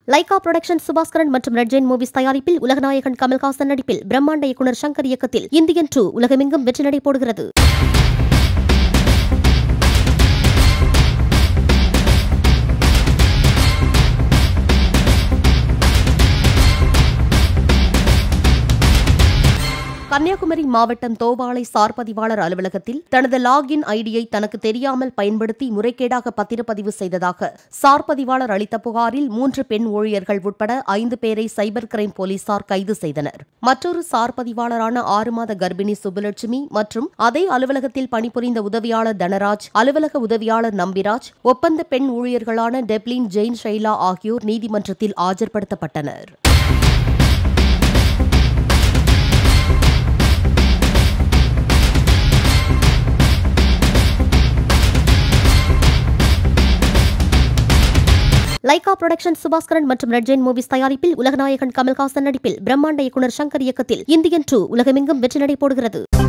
Lyca production Subaskaran மற்றும் red Jain movies தயாரிப்பில் உலகநாயகன் கமல்ஹாசன் நடிப்பில் பிரம்மாண்ட இயக்குனர் சங்கர் இயக்கத்தில் இந்தியன் டூ உலகமெங்கும் வெற்றி நடை போடுகிறது கன்னியாகுமரி மாவட்டம் தோவாளை சார் பதிவாளர் அலுவலகத்தில் தனது லாகின் ஐடியை தனக்கு தெரியாமல் பயன்படுத்தி முறைகேடாக பத்திரப்பதிவு செய்ததாக சார் பதிவாளர் அளித்த புகாரில் மூன்று பெண் ஊழியர்கள் உட்பட ஐந்து பேரை சைபர் கிரைம் போலீசார் கைது செய்தனர் மற்றொரு சார் பதிவாளரான ஆறு மாத கர்ப்பிணி சுப்புலட்சுமி மற்றும் அதே அலுவலகத்தில் பணிபுரிந்த உதவியாளர் தனராஜ் அலுவலக உதவியாளர் நம்பிராஜ் ஒப்பந்த பெண் ஊழியர்களான டெப்லின் ஜெயின் ஷைலா ஆகியோர் நீதிமன்றத்தில் ஆஜர்படுத்தப்பட்டனர் லைகா புரொடக்ஷன் சுபாஸ்கரன் மற்றும் ரெட் ஜெயின் மூவிஸ் தயாரிப்பில் உலகநாயகன் கமல்ஹாசன் நடிப்பில் பிரம்மாண்ட இயக்குனர் சங்கர் இயக்கத்தில் இந்தியன் டூ உலகமெங்கும் வெற்றி நடை போடுகிறது